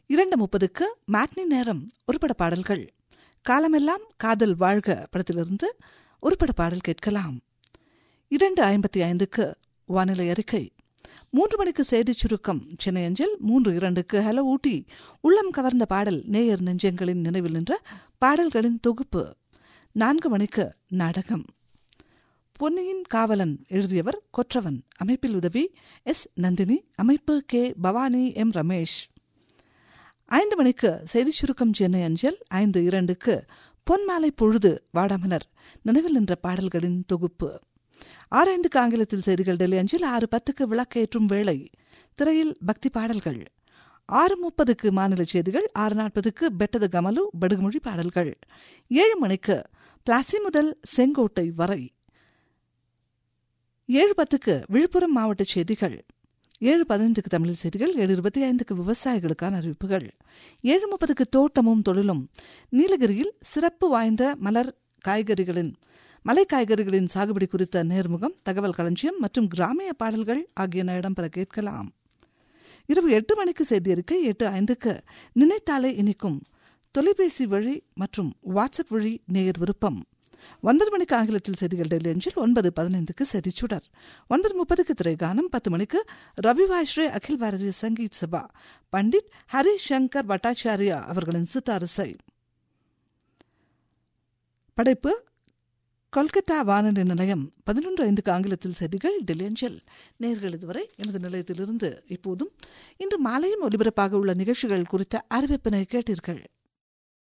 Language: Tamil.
இரண்டு முப்பதுக்கு மேட்னி நேரம் ஒருபட பாடல்கள் காலமெல்லாம் காதல் வாழ்க படத்திலிருந்து ஒருபட பாடல் கேட்கலாம் இரண்டு ஐம்பத்தி ஐந்துக்கு வானிலை அறிக்கை மூன்று மணிக்கு செய்திச் சுருக்கம் சென்னை அஞ்சல் மூன்று இரண்டுக்கு ஹலோ ஊட்டி உள்ளம் கவர்ந்த பாடல் நேயர் நெஞ்சங்களின் நினைவில் நின்ற பாடல்களின் தொகுப்பு நான்கு மணிக்கு நாடகம் பொன்னியின் காவலன் எழுதியவர் கொற்றவன் அமைப்பில் உதவி எஸ் நந்தினி அமைப்பு கே பவானி எம் ரமேஷ் ஐந்து மணிக்கு செய்திச் சுருக்கம் சென்னை அஞ்சல் ஐந்து இரண்டுக்கு பொன்மாலை பொழுது வாடாமலர் நினைவில் நின்ற பாடல்களின் தொகுப்பு ஆறு ஐந்துக்கு ஆங்கிலத்தில் செய்திகள் டெல்லி அஞ்சில் ஆறு பத்துக்கு விளக்கேற்றும் வேளை திரையில் பக்தி பாடல்கள் ஆறு முப்பதுக்கு மாநில செய்திகள் ஆறு நாற்பதுக்கு பெட்டது கமலு படுகுமொழி பாடல்கள் ஏழு மணிக்கு பிளாசி முதல் செங்கோட்டை வரை ஏழு பத்துக்கு விழுப்புரம் மாவட்ட செய்திகள் ஏழு பதினைந்துக்கு தமிழ் செய்திகள் ஏழு இருபத்தி ஐந்துக்கு விவசாயிகளுக்கான அறிவிப்புகள் ஏழு முப்பதுக்கு தோட்டமும் தொழிலும் நீலகிரியில் சிறப்பு வாய்ந்த மலர் காய்கறிகளின் மலை காய்கறிகளின் சாகுபடி குறித்த நேர்முகம் தகவல் களஞ்சியம் மற்றும் கிராமிய பாடல்கள் ஆகியன இடம்பெற கேட்கலாம் இரவு எட்டு மணிக்கு செய்தி அறிக்கை எட்டு ஐந்துக்கு நினைத்தாலே இனிக்கும் தொலைபேசி வழி மற்றும் வாட்ஸ்அப் வழி நேயர் விருப்பம் ஒன்பது மணிக்கு ஆங்கிலத்தில் செய்திகள் டெல்லி அஞ்சில் ஒன்பது பதினைந்துக்கு செய்திச்சுடர் ஒன்பது முப்பதுக்கு திரைகானம் பத்து மணிக்கு ரவிவாஸ்ரே அகில் பாரதிய சங்கீத் சபா பண்டிட் ஹரி சங்கர் பட்டாச்சாரியா அவர்களின் சித்தாரிசை படைப்பு கொல்கத்தா வானொலி நிலையம் பதினொன்று ஐந்துக்கு ஆங்கிலத்தில் செய்திகள் டெல்லி அஞ்சல் நேர்கள் இதுவரை எமது நிலையத்திலிருந்து இப்போதும் இன்று மாலையும் ஒலிபரப்பாக உள்ள நிகழ்ச்சிகள் குறித்த அறிவிப்பினை கேட்டீர்கள்